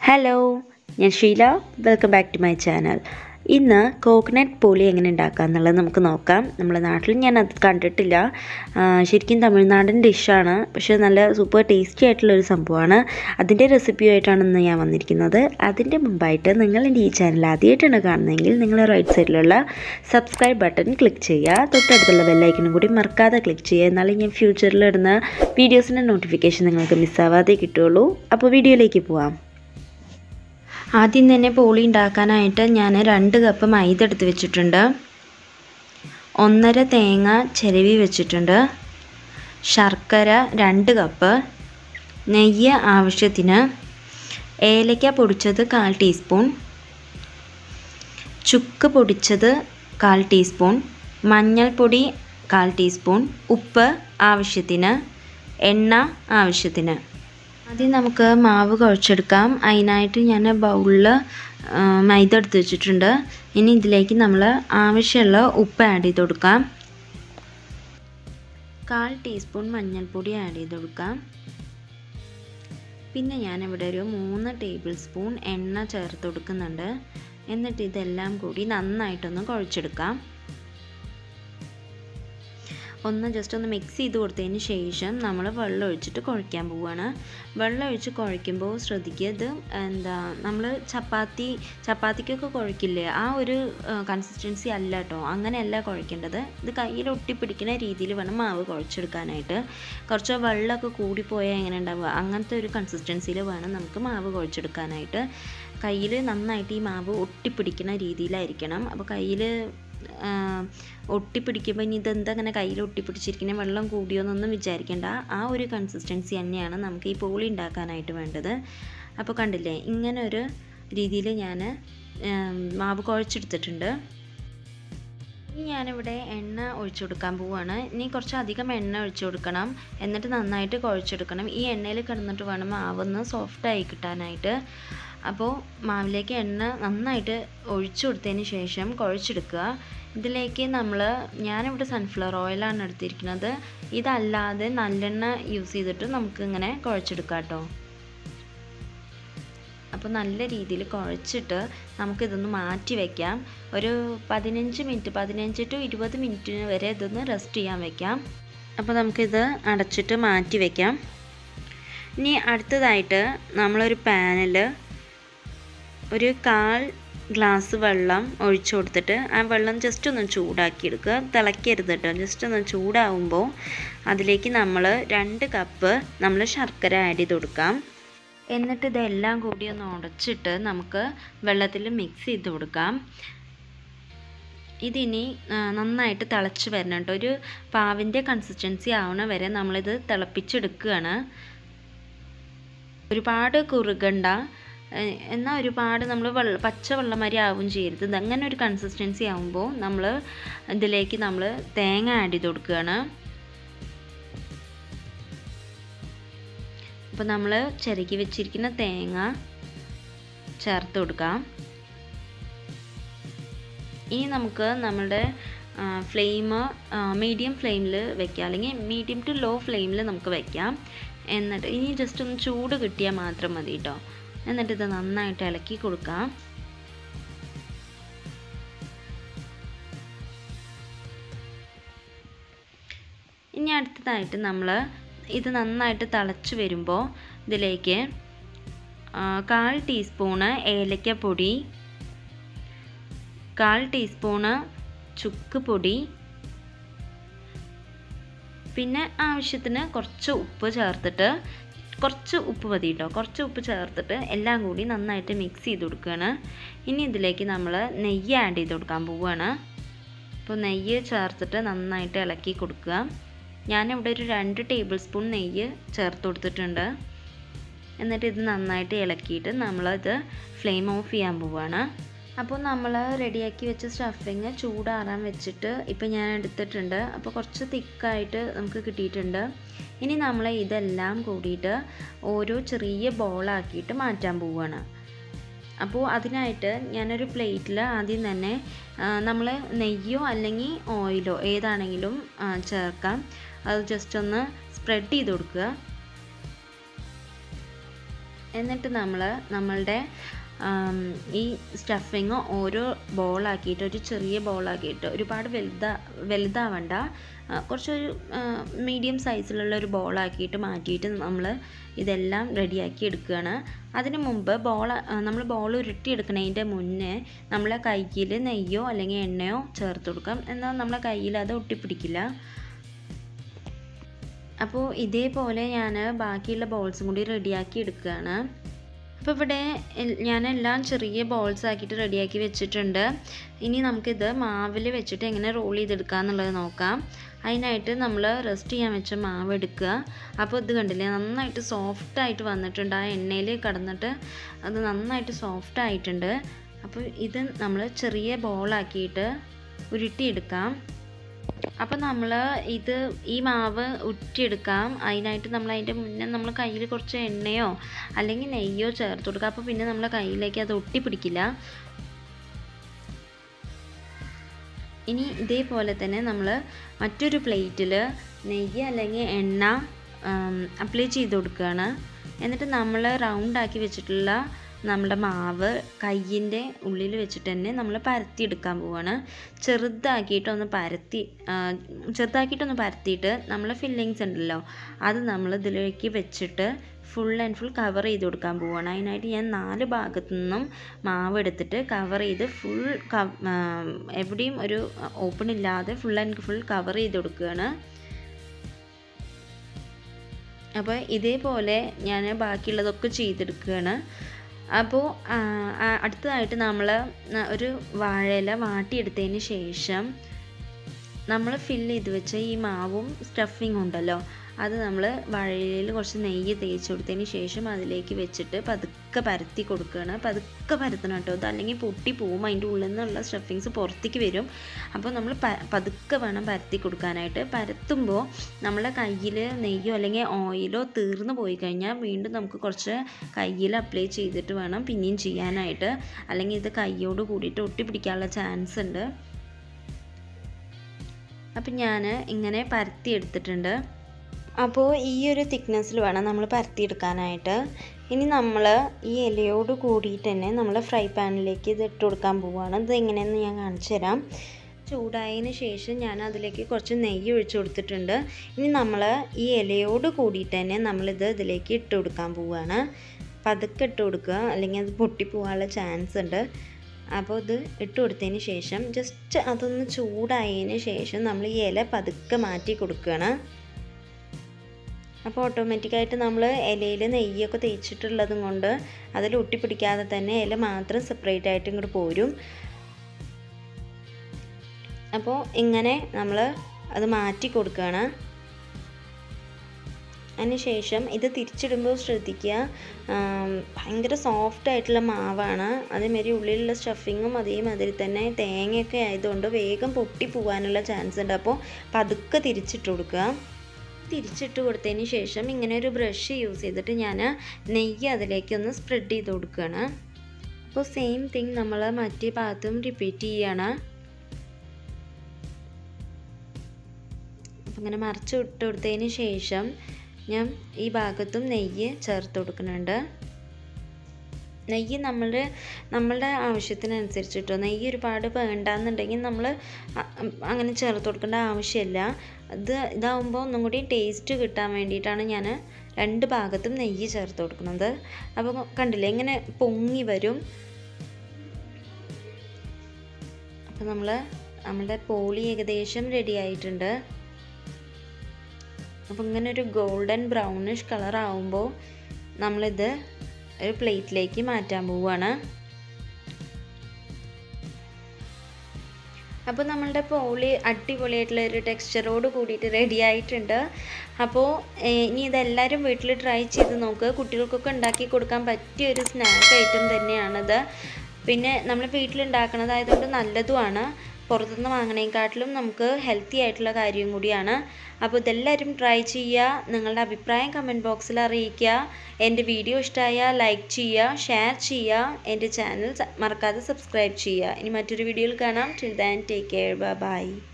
hello ഞാൻ Sheela welcome back to my channel ഇന്ന് coconut poli എങ്ങനെ ഉണ്ടാക്കാം എന്നുള്ളത് നമുക്ക് നോക്കാം നമ്മുടെ നാട്ടിൽ ഞാൻ അത് കണ്ടിട്ടില്ല ആ, ശരിക്കും തമിഴ്നാടൻ ഡിഷാണ് പക്ഷേ നല്ല സൂപ്പർ ടേസ്റ്റി ആയിട്ടുള്ള ഒരു സംഭവമാണ് അതിൻ്റെ റെസിപ്പിയുമായിട്ടാണ് ഇന്ന് ഞാൻ വന്നിരിക്കുന്നത് അതിൻ്റെ മുമ്പായിട്ട് നിങ്ങൾ എൻ്റെ ഈ ചാനൽ ആദ്യമായിട്ടാണ് കാണുന്നതെങ്കിൽ നിങ്ങൾ റൈറ്റ് സൈഡിലുള്ള സബ്സ്ക്രൈബ് ബട്ടൺ ക്ലിക്ക് ചെയ്യുക തൊട്ടടുത്തുള്ള ബെല്ലൈക്കനും കൂടി മറക്കാതെ ക്ലിക്ക് ചെയ്യുക എന്നാലേ ഞാൻ ഫ്യൂച്ചറിൽ ഇടുന്ന വീഡിയോസിൻ്റെ നോട്ടിഫിക്കേഷൻ നിങ്ങൾക്ക് മിസ്സാവാതെ കിട്ടുള്ളൂ അപ്പോൾ വീഡിയോയിലേക്ക് പോവാം ആദ്യം തന്നെ പോളി ഉണ്ടാക്കാനായിട്ട് ഞാൻ രണ്ട് കപ്പ് മൈദ എടുത്ത് വെച്ചിട്ടുണ്ട് ഒന്നര തേങ്ങ ചിരവി വെച്ചിട്ടുണ്ട് ശർക്കര രണ്ട് കപ്പ് നെയ്യ് ആവശ്യത്തിന് ഏലക്ക പൊടിച്ചത് കാൽ ടീസ്പൂൺ ചുക്ക് പൊടിച്ചത് കാൽ ടീസ്പൂൺ മഞ്ഞൾപ്പൊടി കാൽ ടീസ്പൂൺ ഉപ്പ് ആവശ്യത്തിന് എണ്ണ ആവശ്യത്തിന് ആദ്യം നമുക്ക് മാവ് കുഴച്ചെടുക്കാം അതിനായിട്ട് ഞാൻ ബൗളിൽ മൈദ എടുത്ത് വെച്ചിട്ടുണ്ട് ഇനി ഇതിലേക്ക് നമ്മൾ ആവശ്യമുള്ള ഉപ്പ് ആഡ് ചെയ്ത് കൊടുക്കാം കാൽ ടീസ്പൂൺ മഞ്ഞൾപ്പൊടി ആഡ് ചെയ്ത് കൊടുക്കാം പിന്നെ ഞാനിവിടെ ഒരു മൂന്ന് ടേബിൾ സ്പൂൺ എണ്ണ ചേർത്ത് കൊടുക്കുന്നുണ്ട് എന്നിട്ട് ഇതെല്ലാം കൂടി നന്നായിട്ടൊന്ന് കുഴച്ചെടുക്കാം ഒന്ന് ജസ്റ്റ് ഒന്ന് മിക്സ് ചെയ്ത് കൊടുത്തതിന് ശേഷം നമ്മൾ വെള്ളം ഒഴിച്ചിട്ട് കുഴയ്ക്കാൻ പോവുകയാണ് വെള്ളം ഒഴിച്ച് കുഴയ്ക്കുമ്പോൾ ശ്രദ്ധിക്കുക ഇത് എന്താ നമ്മൾ ചപ്പാത്തി ചപ്പാത്തിക്കൊക്കെ കുഴക്കില്ലേ ആ ഒരു കൺസിസ്റ്റൻസി അല്ല കേട്ടോ അങ്ങനെയല്ല കുഴക്കേണ്ടത് ഇത് കയ്യിൽ ഒട്ടിപ്പിടിക്കുന്ന രീതിയിൽ വേണം മാവ് കുഴച്ചെടുക്കാനായിട്ട് കുറച്ച് വെള്ളമൊക്കെ കൂടിപ്പോയാൽ എങ്ങനെ ഉണ്ടാവുക അങ്ങനത്തെ ഒരു കൺസിസ്റ്റൻസിയിൽ വേണം നമുക്ക് മാവ് കുഴച്ചെടുക്കാനായിട്ട് കയ്യിൽ നന്നായിട്ട് ഈ മാവ് ഒട്ടിപ്പിടിക്കുന്ന രീതിയിലായിരിക്കണം അപ്പോൾ കയ്യിൽ ഒട്ടിപ്പിടിക്കുമ്പോൾ ഇനി ഇതെന്താ അങ്ങനെ കയ്യിൽ ഒട്ടിപ്പിടിച്ചിരിക്കുന്ന വെള്ളം കൂടിയോന്നൊന്നും വിചാരിക്കേണ്ട ആ ഒരു കൺസിസ്റ്റൻസി തന്നെയാണ് നമുക്ക് ഈ പോളി ഉണ്ടാക്കാനായിട്ട് വേണ്ടത് അപ്പോൾ കണ്ടില്ലേ ഇങ്ങനെ ഒരു രീതിയിൽ ഞാൻ മാവ് കുഴച്ചെടുത്തിട്ടുണ്ട് ഇനി ഞാനിവിടെ എണ്ണ ഒഴിച്ചു കൊടുക്കാൻ പോവുകയാണ് ഇനി കുറച്ച് അധികം എണ്ണ ഒഴിച്ചു കൊടുക്കണം എന്നിട്ട് നന്നായിട്ട് കുഴച്ചെടുക്കണം ഈ എണ്ണയിൽ കിടന്നിട്ട് വേണം മാവൊന്ന് സോഫ്റ്റായി കിട്ടാനായിട്ട് അപ്പോൾ മാവിലേക്ക് എണ്ണ നന്നായിട്ട് ഒഴിച്ചു കൊടുത്തതിന് ശേഷം കുഴച്ചെടുക്കുക ഇതിലേക്ക് നമ്മൾ ഞാനിവിടെ സൺഫ്ലവർ ഓയിലാണ് എടുത്തിരിക്കുന്നത് ഇതല്ലാതെ നല്ലെണ്ണ യൂസ് ചെയ്തിട്ട് നമുക്ക് ഇങ്ങനെ കുഴച്ചെടുക്കാം കേട്ടോ അപ്പോൾ നല്ല രീതിയിൽ കുഴച്ചിട്ട് നമുക്കിതൊന്ന് മാറ്റി വയ്ക്കാം ഒരു പതിനഞ്ച് മിനിറ്റ് പതിനഞ്ച് ടു ഇരുപത് മിനിറ്റിന് വരെ ഇതൊന്ന് റെസ്റ്റ് ചെയ്യാൻ വെക്കാം അപ്പോൾ നമുക്കിത് അടച്ചിട്ട് മാറ്റി വയ്ക്കാം ഇനി അടുത്തതായിട്ട് നമ്മളൊരു പാനിൽ ഒരു കാൽ ഗ്ലാസ് വെള്ളം ഒഴിച്ചു കൊടുത്തിട്ട് ആ വെള്ളം ജസ്റ്റ് ഒന്ന് ചൂടാക്കി എടുക്കുക തിളയ്ക്കരുത് കേട്ടോ ജസ്റ്റ് ഒന്ന് ചൂടാവുമ്പോൾ അതിലേക്ക് നമ്മൾ രണ്ട് കപ്പ് നമ്മൾ ശർക്കര ആഡ് ചെയ്ത് കൊടുക്കാം എന്നിട്ട് ഇതെല്ലാം കൂടി ഒന്ന് ഉടച്ചിട്ട് നമുക്ക് വെള്ളത്തിൽ മിക്സ് ചെയ്ത് കൊടുക്കാം ഇതിനി നന്നായിട്ട് തിളച്ച് വരണം കേട്ടോ ഒരു പാവിൻ്റെ കൺസിസ്റ്റൻസി ആവണ വരെ നമ്മളിത് തിളപ്പിച്ചെടുക്കുകയാണ് ഒരുപാട് കുറുകണ്ട എന്നാൽ ഒരുപാട് നമ്മൾ വെള്ള പച്ച വെള്ളം മാതിരി ആവും ചെയ്യരുത് ഇത് അങ്ങനെ ഒരു കൺസിസ്റ്റൻസി ആകുമ്പോൾ നമ്മൾ ഇതിലേക്ക് നമ്മൾ തേങ്ങ ആഡ് ചെയ്ത് കൊടുക്കുകയാണ് അപ്പോൾ നമ്മൾ ചിരക്കി വെച്ചിരിക്കുന്ന തേങ്ങ ചേർത്ത് കൊടുക്കാം ഇനി നമുക്ക് നമ്മുടെ ഫ്ലെയിം മീഡിയം ഫ്ലെയിമിൽ വെക്കാം അല്ലെങ്കിൽ മീഡിയം ടു ലോ ഫ്ലെയിമിൽ നമുക്ക് വെക്കാം എന്നിട്ട് ഇനി ജസ്റ്റ് ഒന്ന് ചൂട് കിട്ടിയാൽ മാത്രം മതി കേട്ടോ എന്നിട്ട് ഇത് നന്നായിട്ട് ഇളക്കി കൊടുക്കാം ഇനി അടുത്തതായിട്ട് നമ്മൾ ഇത് നന്നായിട്ട് തിളച്ച് വരുമ്പോൾ ഇതിലേക്ക് കാൽ ടീസ്പൂണ് ഏലക്കപ്പൊടി കാൽ ടീസ്പൂണ് ചുക്ക് പൊടി പിന്നെ ആവശ്യത്തിന് കുറച്ച് ഉപ്പ് ചേർത്തിട്ട് കുറച്ച് ഉപ്പ് മതി കേട്ടോ കുറച്ച് ഉപ്പ് ചേർത്തിട്ട് എല്ലാം കൂടി നന്നായിട്ട് മിക്സ് ചെയ്ത് കൊടുക്കുകയാണ് ഇനി ഇതിലേക്ക് നമ്മൾ നെയ്യ് ആഡ് ചെയ്ത് കൊടുക്കാൻ പോവുകയാണ് അപ്പോൾ നെയ്യ് ചേർത്തിട്ട് നന്നായിട്ട് ഇളക്കി കൊടുക്കുക ഞാനിവിടെ ഒരു രണ്ട് ടേബിൾ സ്പൂൺ നെയ്യ് ചേർത്ത് കൊടുത്തിട്ടുണ്ട് എന്നിട്ട് ഇത് നന്നായിട്ട് ഇളക്കിയിട്ട് നമ്മളത് ഫ്ലെയിം ഓഫ് ചെയ്യാൻ പോവുകയാണ് അപ്പോൾ നമ്മൾ റെഡിയാക്കി വെച്ച സ്റ്റഫിങ് ചൂടാറാൻ വെച്ചിട്ട് ഇപ്പോൾ ഞാൻ എടുത്തിട്ടുണ്ട് അപ്പോൾ കുറച്ച് തിക്കായിട്ട് നമുക്ക് കിട്ടിയിട്ടുണ്ട് ഇനി നമ്മൾ ഇതെല്ലാം കൂടിയിട്ട് ഓരോ ചെറിയ ബോളാക്കിയിട്ട് മാറ്റാൻ പോവുകയാണ് അപ്പോൾ അതിനായിട്ട് ഞാനൊരു പ്ലേറ്റിൽ ആദ്യം തന്നെ നമ്മൾ നെയ്യോ അല്ലെങ്കിൽ ഓയിലോ ഏതാണെങ്കിലും ചേർക്കാം അത് ജസ്റ്റ് ഒന്ന് സ്പ്രെഡ് ചെയ്ത് കൊടുക്കുക എന്നിട്ട് നമ്മൾ നമ്മളുടെ ആം, ഈ സ്റ്റഫിങ് ഓരോ ബോളാക്കിയിട്ട് ഒരു ചെറിയ ബോളാക്കിയിട്ട് ഒരുപാട് വലുതാ വലുതാവണ്ട ആ, കുറച്ചൊരു മീഡിയം സൈസിലുള്ള ഒരു ബോളാക്കിയിട്ട് മാറ്റിയിട്ട് നമ്മൾ ഇതെല്ലാം റെഡിയാക്കി എടുക്കുകയാണ് അതിന് മുമ്പ് ബോൾ നമ്മൾ ബോൾ ഉരുട്ടിയെടുക്കുന്നതിൻ്റെ മുന്നേ നമ്മളെ കയ്യിൽ നെയ്യോ അല്ലെങ്കിൽ എണ്ണയോ ചേർത്ത് കൊടുക്കാം എന്നാൽ നമ്മളെ കയ്യിൽ അത് ഒട്ടിപ്പിടിക്കില്ല അപ്പോൾ ഇതേപോലെ ഞാൻ ബാക്കിയുള്ള ബോൾസും കൂടി റെഡിയാക്കി എടുക്കുകയാണ് അപ്പോൾ ഇവിടെ എൽ- ഞാനെല്ലാം ചെറിയ ബോൾസ് ആക്കിയിട്ട് റെഡിയാക്കി വെച്ചിട്ടുണ്ട് ഇനി നമുക്കിത് മാവിൽ വെച്ചിട്ട് എങ്ങനെ റോൾ ചെയ്തെടുക്കുക എന്നുള്ളത് നോക്കാം അതിനായിട്ട് നമ്മൾ റെസ്റ്റ് ചെയ്യാൻ വെച്ച മാവ് എടുക്കുക അപ്പോൾ ഇത് കണ്ടില്ലേ നന്നായിട്ട് സോഫ്റ്റ് ആയിട്ട് വന്നിട്ടുണ്ട് ആ എണ്ണയിൽ കടന്നിട്ട് അത് നന്നായിട്ട് സോഫ്റ്റ് ആയിട്ടുണ്ട് അപ്പോൾ ഇത് നമ്മൾ ചെറിയ ബോളാക്കിയിട്ട് ഉരുട്ടിയെടുക്കാം അപ്പോൾ നമ്മൾ ഇത് ഈ മാവ് ഉറ്റിയെടുക്കാം അതിനായിട്ട് നമ്മൾ അതിൻ്റെ മുന്നേ നമ്മൾ കയ്യിൽ കുറച്ച് എണ്ണയോ അല്ലെങ്കിൽ നെയ്യോ ചേർത്ത് കൊടുക്കുക അപ്പോൾ പിന്നെ നമ്മളെ കയ്യിലേക്ക് അത് ഒട്ടിപ്പിടിക്കില്ല ഇനി ഇതേപോലെ തന്നെ നമ്മൾ മറ്റൊരു പ്ലേറ്റിൽ നെയ്യ് അല്ലെങ്കിൽ എണ്ണ അപ്ലൈ ചെയ്ത് കൊടുക്കുകയാണ് എന്നിട്ട് നമ്മൾ റൗണ്ടാക്കി വെച്ചിട്ടുള്ള നമ്മുടെ മാവ് കയ്യിൻ്റെ ഉള്ളിൽ വെച്ചിട്ട് തന്നെ നമ്മൾ പരത്തിയെടുക്കാൻ പോവാണ് ചെറുതാക്കിയിട്ടൊന്ന് പരത്തി ആ, ചെറുതാക്കിയിട്ടൊന്ന് പരത്തിയിട്ട് നമ്മൾ ഫില്ലിങ്സ് ഉണ്ടല്ലോ അത് നമ്മൾ ഇതിലേക്ക് വെച്ചിട്ട് ഫുൾ ആൻഡ് ഫുൾ കവർ ചെയ്ത് കൊടുക്കാൻ പോവുകയാണ് അതിനായിട്ട് ഞാൻ നാല് ഭാഗത്തു നിന്നും മാവ് എടുത്തിട്ട് കവർ ചെയ്ത് ഫുൾ എവിടെയും ഒരു ഓപ്പൺ ഇല്ലാതെ ഫുൾ ആൻഡ് ഫുൾ കവർ ചെയ്ത് കൊടുക്കുകയാണ് അപ്പോൾ ഇതേപോലെ ഞാൻ ബാക്കിയുള്ളതൊക്കെ ചെയ്തെടുക്കുകയാണ് അപ്പോൾ ആ, ആ, അടുത്തതായിട്ട് നമ്മൾ ഒരു വാഴയില വാട്ടിയെടുത്തതിന് ശേഷം നമ്മൾ ഫില്ല് ചെയ്ത് വെച്ച ഈ മാവും സ്റ്റഫിങ് ഉണ്ടല്ലോ അത് നമ്മൾ വാഴയിലയിൽ കുറച്ച് നെയ്യ് തേച്ച് കൊടുത്തതിന് ശേഷം അതിലേക്ക് വെച്ചിട്ട് പതുക്കെ പരത്തി കൊടുക്കുകയാണ് പതുക്കെ പരത്തണം കേട്ടോ അത് അല്ലെങ്കിൽ പൊട്ടി പോവും അതിൻ്റെ ഉള്ളിൽ നിന്നുള്ള സ്റ്റഫിങ്സ് പുറത്തേക്ക് വരും അപ്പോൾ നമ്മൾ പ പതുക്കെ വേണം പരത്തി കൊടുക്കാനായിട്ട് പരത്തുമ്പോൾ നമ്മളെ കയ്യിൽ നെയ്യോ അല്ലെങ്കിൽ ഓയിലോ തീർന്നു പോയി കഴിഞ്ഞാൽ വീണ്ടും നമുക്ക് കുറച്ച് കയ്യിൽ അപ്ലൈ ചെയ്തിട്ട് വേണം പിന്നെയും ചെയ്യാനായിട്ട് അല്ലെങ്കിൽ ഇത് കയ്യോട് കൂടിയിട്ട് ഒട്ടിപ്പിടിക്കാനുള്ള ചാൻസ് ഉണ്ട് അപ്പം ഞാൻ ഇങ്ങനെ പരത്തി എടുത്തിട്ടുണ്ട് അപ്പോൾ ഈ ഒരു തിക്നെസ്സിൽ വേണം നമ്മൾ പരത്തിയെടുക്കാനായിട്ട് ഇനി നമ്മൾ ഈ ഇലയോട് കൂടിയിട്ട് തന്നെ നമ്മൾ ഫ്രൈ പാനിലേക്ക് ഇത് ഇട്ട് കൊടുക്കാൻ പോവുകയാണ് ഇത് എങ്ങനെയെന്ന് ഞാൻ കാണിച്ചു തരാം ചൂടായതിന് ശേഷം ഞാൻ അതിലേക്ക് കുറച്ച് നെയ്യ് ഒഴിച്ചു കൊടുത്തിട്ടുണ്ട് ഇനി നമ്മൾ ഈ ഇലയോട് കൂടിയിട്ട് തന്നെ നമ്മളിത് ഇതിലേക്ക് ഇട്ട് കൊടുക്കാൻ പോവുകയാണ് പതുക്കെ ഇട്ട് കൊടുക്കുക അല്ലെങ്കിൽ അത് പൊട്ടിപ്പോകാനുള്ള ചാൻസ് ഉണ്ട് അപ്പോൾ ഇത് ഇട്ട് കൊടുത്തതിന് ശേഷം ജസ്റ്റ് അതൊന്ന് ചൂടായതിന് ശേഷം നമ്മൾ ഈ ഇല പതുക്കെ മാറ്റി കൊടുക്കുകയാണ് അപ്പോൾ ഓട്ടോമാറ്റിക്കായിട്ട് നമ്മൾ ഇലയിൽ നെയ്യൊക്കെ തേച്ചിട്ടുള്ളതും കൊണ്ട് അതിൽ ഒട്ടിപ്പിടിക്കാതെ തന്നെ ഇല മാത്രം സെപ്പറേറ്റ് ആയിട്ട് ഇങ്ങോട്ട് പോരും അപ്പോൾ ഇങ്ങനെ നമ്മൾ അത് മാറ്റി കൊടുക്കുകയാണ് അതിനുശേഷം ഇത് തിരിച്ചിടുമ്പോൾ ശ്രദ്ധിക്കുക ആം, ഭയങ്കര സോഫ്റ്റ് ആയിട്ടുള്ള മാവാണ് അതേമാതിരി ഉള്ളിലുള്ള സ്റ്റഫിങ്ങും അതേമാതിരി തന്നെ തേങ്ങയൊക്കെ ആയതുകൊണ്ട് വേഗം പൊട്ടി പോകാനുള്ള ചാൻസ് ഉണ്ട് അപ്പോൾ പതുക്കെ തിരിച്ചിട്ട് കൊടുക്കുക തിരിച്ചിട്ട് കൊടുത്തതിന് ശേഷം ഇങ്ങനെ ഒരു ബ്രഷ് യൂസ് ചെയ്തിട്ട് ഞാൻ നെയ്യ് അതിലേക്ക് ഒന്ന് സ്പ്രെഡ് ചെയ്ത് കൊടുക്കുകയാണ് അപ്പോൾ സെയിം തിങ് നമ്മൾ മറ്റേ ഭാഗത്തും റിപ്പീറ്റ് ചെയ്യാണ് അപ്പം ഇങ്ങനെ മറിച്ച് ഇട്ട് കൊടുത്തതിന് ശേഷം ഞാൻ ഈ ഭാഗത്തും നെയ്യ് ചേർത്ത് കൊടുക്കുന്നുണ്ട് നെയ്യ് നമ്മളുടെ നമ്മളുടെ ആവശ്യത്തിനനുസരിച്ചിട്ടോ നെയ്യ് ഒരുപാട് വേണ്ടാന്നുണ്ടെങ്കിൽ നമ്മൾ അങ്ങനെ ചേർത്ത് കൊടുക്കേണ്ട ആവശ്യമില്ല ഇത് ഇതാവുമ്പോൾ ഒന്നും കൂടി ടേസ്റ്റ് കിട്ടാൻ വേണ്ടിയിട്ടാണ് ഞാൻ രണ്ട് ഭാഗത്തും നെയ്യ് ചേർത്ത് കൊടുക്കുന്നത് അപ്പോൾ കണ്ടില്ലേ ഇങ്ങനെ പൊങ്ങി വരും അപ്പോൾ നമ്മൾ നമ്മുടെ പോളി ഏകദേശം റെഡി ആയിട്ടുണ്ട് അപ്പോൾ ഇങ്ങനെ ഒരു ഗോൾഡൻ ബ്രൗണിഷ് കളർ ആവുമ്പോൾ നമ്മളിത് ഒരു പ്ലേറ്റിലേക്ക് മാറ്റാൻ പോവുകയാണ് അപ്പോൾ നമ്മളുടെ പോളി അടിപൊളിയായിട്ടുള്ള ഒരു ടെക്സ്ചറോട് കൂടിയിട്ട് റെഡി ആയിട്ടുണ്ട് അപ്പോൾ ഏഹ്, ഇനി ഇതെല്ലാവരും വീട്ടിൽ ട്രൈ ചെയ്ത് നോക്കുക കുട്ടികൾക്കൊക്കെ ഉണ്ടാക്കി കൊടുക്കാൻ പറ്റിയ ഒരു സ്നാക്ക് ഐറ്റം തന്നെയാണിത് പിന്നെ നമ്മൾ വീട്ടിലുണ്ടാക്കണതായതുകൊണ്ട് നല്ലതുമാണ് പുറത്തുനിന്ന് വാങ്ങണേക്കാട്ടിലും നമുക്ക് ഹെൽത്തി ആയിട്ടുള്ള കാര്യം കൂടിയാണ് അപ്പോൾ ഇതെല്ലാവരും ട്രൈ ചെയ്യുക നിങ്ങളുടെ അഭിപ്രായം കമൻറ്റ് ബോക്സിൽ അറിയിക്കുക എൻ്റെ വീഡിയോ ഇഷ്ടമായാൽ ലൈക്ക് ചെയ്യുക ഷെയർ ചെയ്യുക എൻ്റെ ചാനൽ മറക്കാതെ സബ്സ്ക്രൈബ് ചെയ്യുക ഇനി മറ്റൊരു വീഡിയോയിൽ കാണാം till then take care by